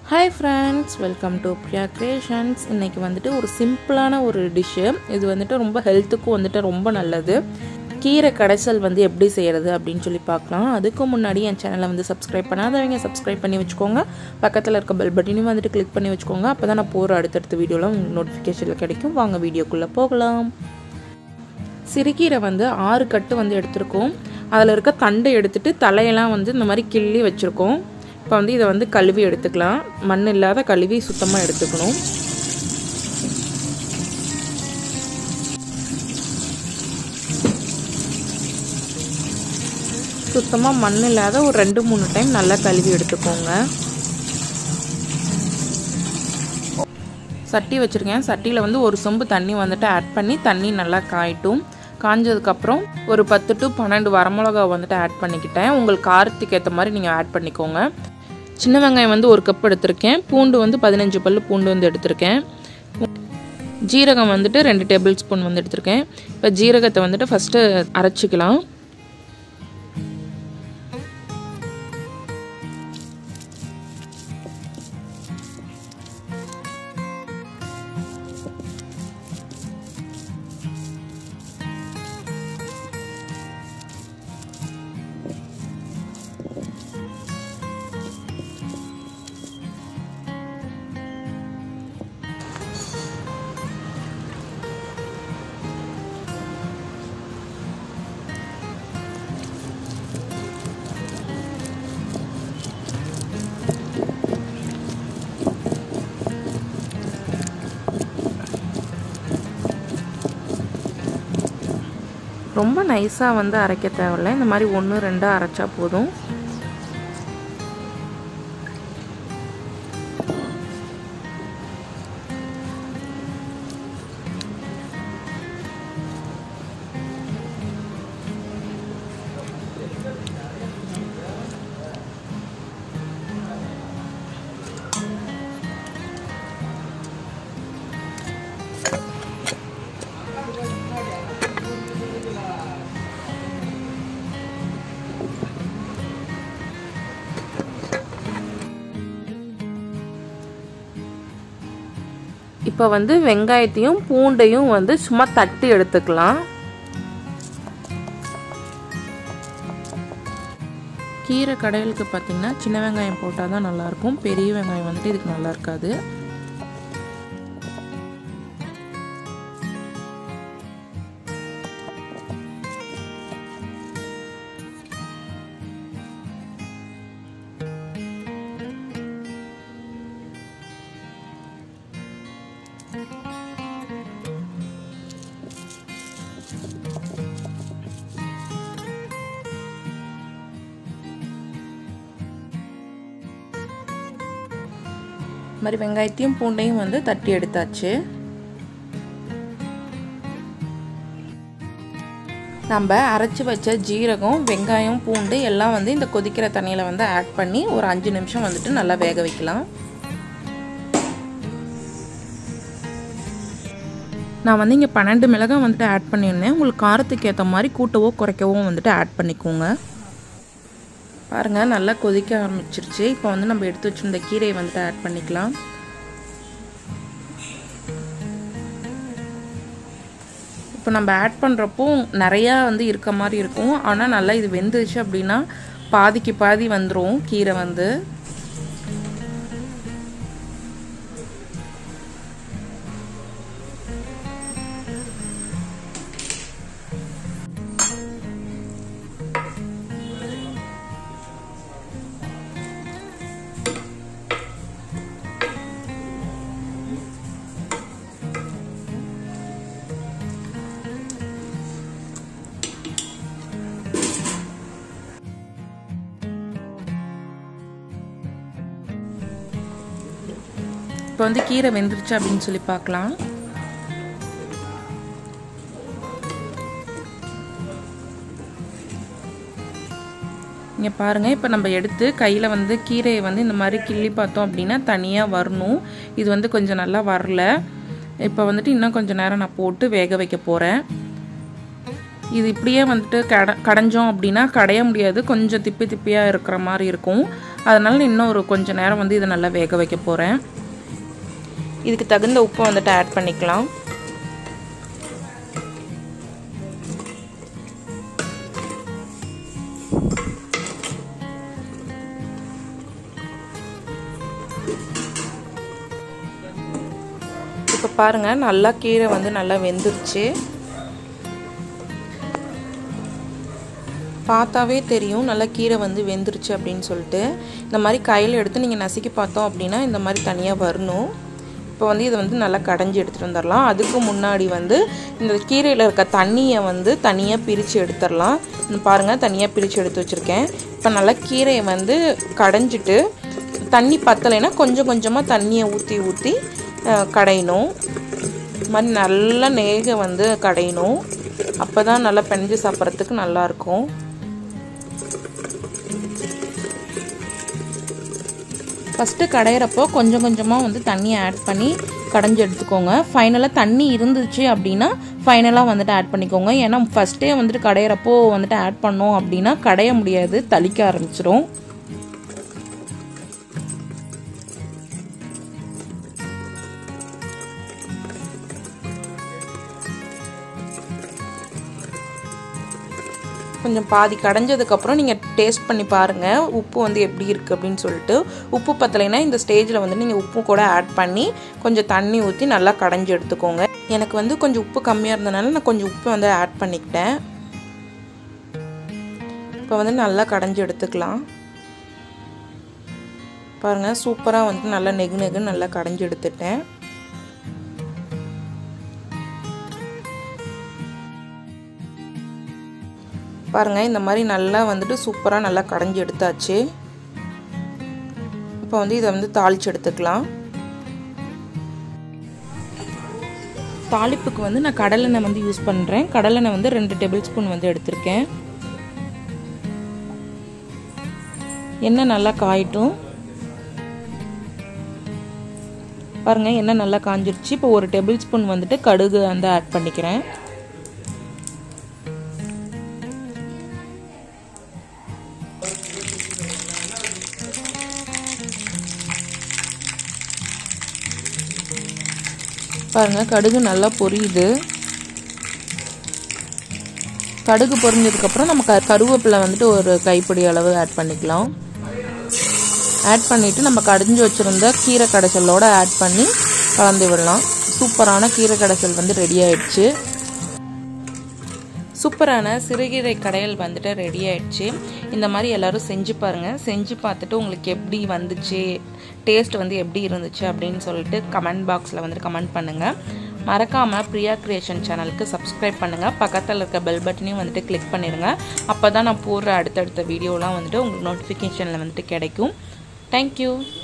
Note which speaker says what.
Speaker 1: hi friends welcome to Priya creations இன்றைக்கி வந்துட்டு ஒரு சிம்பிளான ஒரு டிஷ்ஷு இது வந்துட்டு ரொம்ப ஹெல்த்துக்கும் வந்துட்டு ரொம்ப நல்லது கீரை கடைசல் வந்து எப்படி செய்கிறது அப்படின்னு சொல்லி பார்க்கலாம் அதுக்கு முன்னாடி என் சேனலை வந்து சப்ஸ்கிரைப் பண்ணாதவங்க சப்ஸ்கிரைப் பண்ணி வச்சுக்கோங்க பக்கத்தில் இருக்க பெல் பட்டனையும் வந்துட்டு கிளிக் பண்ணி வச்சுக்கோங்க அப்போ தான் நான் போகிற அடுத்தடுத்த வீடியோவில் உங்களுக்கு நோட்டிஃபிகேஷனில் கிடைக்கும் வாங்க வீடியோக்குள்ளே போகலாம் சிறுகீரை வந்து ஆறு கட்டு வந்து எடுத்திருக்கோம் அதில் இருக்க தண்டை எடுத்துட்டு தலையெல்லாம் வந்து இந்த மாதிரி கிள்ளி வச்சுருக்கோம் இப்போ வந்து இதை வந்து கழுவி எடுத்துக்கலாம் மண் இல்லாத கழுவி சுத்தமாக எடுத்துக்கணும் சுத்தமாக மண் இல்லாத ஒரு ரெண்டு மூணு டைம் நல்லா கழுவி எடுத்துக்கோங்க சட்டி வச்சுருக்கேன் சட்டியில் வந்து ஒரு சொம்பு தண்ணி வந்துட்டு ஆட் பண்ணி தண்ணி நல்லா காயட்டும் காஞ்சதுக்கப்புறம் ஒரு பத்து டு பன்னெண்டு வரமிளகா வந்துட்டு ஆட் பண்ணிக்கிட்டேன் உங்களுக்கு காரத்துக்கு ஏற்ற மாதிரி நீங்கள் ஆட் பண்ணிக்கோங்க சின்ன வெங்காயம் வந்து ஒரு கப் எடுத்திருக்கேன் பூண்டு வந்து பதினஞ்சு பல் பூண்டு வந்து எடுத்திருக்கேன் ஜீரகம் வந்துட்டு ரெண்டு டேபிள் ஸ்பூன் வந்து எடுத்திருக்கேன் இப்போ ஜீரகத்தை வந்துட்டு ஃபஸ்ட்டு அரைச்சிக்கலாம் ரொம்ப நைஸாக வந்து அரைக்க தேவையில்ல இந்த மாதிரி ஒன்று ரெண்டாக அரைச்சா போதும் இப்போ வந்து வெங்காயத்தையும் பூண்டையும் வந்து சும்மா தட்டி எடுத்துக்கலாம் கீரை கடைகளுக்கு பார்த்தீங்கன்னா சின்ன வெங்காயம் போட்டால் தான் நல்லாயிருக்கும் பெரிய வெங்காயம் வந்துட்டு இதுக்கு நல்லா இருக்காது மாதிரி வெங்காயத்தையும் பூண்டையும் வந்து தட்டி எடுத்தாச்சு நம்ம அரைச்சி வச்ச ஜீரகம் வெங்காயம் பூண்டு எல்லாம் வந்து இந்த கொதிக்கிற தண்ணியில் வந்து ஆட் பண்ணி ஒரு அஞ்சு நிமிஷம் வந்துட்டு நல்லா வேக வைக்கலாம் நான் வந்து இங்கே பன்னெண்டு மிளகாய் வந்துட்டு ஆட் பண்ணியிருந்தேன் உங்களுக்கு காரத்துக்கு ஏற்ற மாதிரி கூட்டவோ குறைக்கவோ வந்துட்டு ஆட் பண்ணிக்கோங்க பாருங்கள் நல்லா கொதிக்க ஆரம்பிச்சிருச்சு இப்போ வந்து நம்ம எடுத்து வச்சிருந்த கீரையை வந்துட்டு ஆட் பண்ணிக்கலாம் இப்போ நம்ம ஆட் பண்ணுறப்போ நிறையா வந்து இருக்க மாதிரி இருக்கும் ஆனால் நல்லா இது வெந்துச்சு அப்படின்னா பாதிக்கு பாதி வந்துடும் கீரை வந்து இப்போ வந்து கீரை வெந்துருச்சு அப்படின்னு சொல்லி பார்க்கலாம் இங்கே பாருங்கள் இப்போ நம்ம எடுத்து கையில் வந்து கீரையை வந்து இந்த மாதிரி கிள்ளி பார்த்தோம் அப்படின்னா தனியாக வரணும் இது வந்து கொஞ்சம் நல்லா வரல இப்போ வந்துட்டு இன்னும் கொஞ்சம் நேரம் நான் போட்டு வேக வைக்க போகிறேன் இது இப்படியே வந்துட்டு கட கடைஞ்சோம் அப்படின்னா கடைய முடியாது கொஞ்சம் திப்பி திப்பியாக இருக்கிற மாதிரி இருக்கும் அதனால் இன்னும் ஒரு கொஞ்சம் நேரம் வந்து இதை நல்லா வேக வைக்க போகிறேன் இதுக்கு தகுந்த உப்பை வந்துட்டு ஆட் பண்ணிக்கலாம் இப்போ பாருங்கள் நல்லா கீரை வந்து நல்லா வெந்துருச்சு பார்த்தாவே தெரியும் நல்லா கீரை வந்து வெந்துருச்சு அப்படின்னு சொல்லிட்டு இந்த மாதிரி கையில் எடுத்து நீங்கள் நசுக்கி பார்த்தோம் அப்படின்னா இந்த மாதிரி தனியாக வரணும் இப்போ வந்து இதை வந்து நல்லா கடைஞ்சி எடுத்துகிட்டு வந்துடலாம் அதுக்கு முன்னாடி வந்து இந்த கீரையில் இருக்க தண்ணியை வந்து தனியாக பிரித்து எடுத்துடலாம் பாருங்கள் தனியாக பிரித்து எடுத்து வச்சுருக்கேன் இப்போ நல்லா கீரையை வந்து கடைஞ்சிட்டு தண்ணி பத்தலைன்னா கொஞ்சம் கொஞ்சமாக தண்ணியை ஊற்றி ஊற்றி கடையணும் இது மாதிரி நல்லா நேக வந்து கடையணும் அப்போ தான் நல்லா பெஞ்சு சாப்பிட்றதுக்கு நல்லாயிருக்கும் ஃபஸ்ட்டு கடையிறப்போ கொஞ்சம் கொஞ்சமாக வந்து தண்ணியை ஆட் பண்ணி கடைஞ்சி எடுத்துக்கோங்க ஃபைனலாக தண்ணி இருந்துச்சு அப்படின்னா ஃபைனலாக வந்துட்டு ஆட் பண்ணிக்கோங்க ஏன்னா ஃபஸ்ட்டே வந்துட்டு கடையிறப்போ வந்துட்டு ஆட் பண்ணோம் அப்படின்னா கடைய முடியாது தளிக்க ஆரம்பிச்சிரும் கொஞ்சம் பாதி கடைஞ்சதுக்கப்புறம் நீங்கள் டேஸ்ட் பண்ணி பாருங்கள் உப்பு வந்து எப்படி இருக்குது அப்படின்னு சொல்லிட்டு உப்பு பத்தலைன்னா இந்த ஸ்டேஜில் வந்து நீங்கள் உப்பு கூட ஆட் பண்ணி கொஞ்சம் தண்ணி ஊற்றி நல்லா கடைஞ்சி எடுத்துக்கோங்க எனக்கு வந்து கொஞ்சம் உப்பு கம்மியாக இருந்தனால நான் கொஞ்சம் உப்பு வந்து ஆட் பண்ணிக்கிட்டேன் இப்போ வந்து நல்லா கடைஞ்சி எடுத்துக்கலாம் பாருங்கள் சூப்பராக வந்து நல்லா நெகு நெகுன்னு நல்லா கடைஞ்சி எடுத்துட்டேன் பாருங்கள் இந்த மாதிரி நல்லா வந்துட்டு சூப்பராக நல்லா கடைஞ்சி எடுத்தாச்சு இப்போ வந்து இதை வந்து தாளித்து எடுத்துக்கலாம் தாளிப்புக்கு வந்து நான் கடலெண்ணெய் வந்து யூஸ் பண்ணுறேன் கடலெண்ணெய் வந்து ரெண்டு டேபிள் ஸ்பூன் வந்து எடுத்திருக்கேன் எண்ணெய் நல்லா காயட்டும் பாருங்கள் எண்ணெய் நல்லா காஞ்சிருச்சு இப்போ ஒரு டேபிள் ஸ்பூன் வந்துட்டு கடுகு வந்து ஆட் பண்ணிக்கிறேன் பாருங்கள் கடுகு நல்லா பொரியுது கடுகு பொரிஞ்சதுக்கப்புறம் நம்ம க கருவேப்பிலை வந்துட்டு ஒரு கைப்பிடி அளவு ஆட் பண்ணிக்கலாம் ஆட் பண்ணிவிட்டு நம்ம கடைஞ்சி வச்சுருந்த கீரை கடைசலோடு ஆட் பண்ணி கலந்து விடலாம் சூப்பரான கீரை கடைசல் வந்து ரெடி ஆயிடுச்சு சூப்பரான சிறுகீரை கடையல் வந்துட்டு ரெடி ஆயிடுச்சு இந்த மாதிரி எல்லோரும் செஞ்சு பாருங்கள் செஞ்சு பார்த்துட்டு உங்களுக்கு எப்படி வந்துச்சு டேஸ்ட் வந்து எப்படி இருந்துச்சு அப்படின்னு சொல்லிட்டு கமெண்ட் பாக்ஸில் வந்துட்டு கமெண்ட் பண்ணுங்கள் மறக்காமல் பிரியா கிரியேஷன் சேனலுக்கு சப்ஸ்கிரைப் பண்ணுங்கள் பக்கத்தில் இருக்க பெல் பட்டனையும் வந்துட்டு கிளிக் பண்ணிடுங்க அப்போ தான் நான் போடுற அடுத்தடுத்த வீடியோலாம் வந்துட்டு உங்களுக்கு நோட்டிஃபிகேஷனில் வந்துட்டு கிடைக்கும் தேங்க்யூ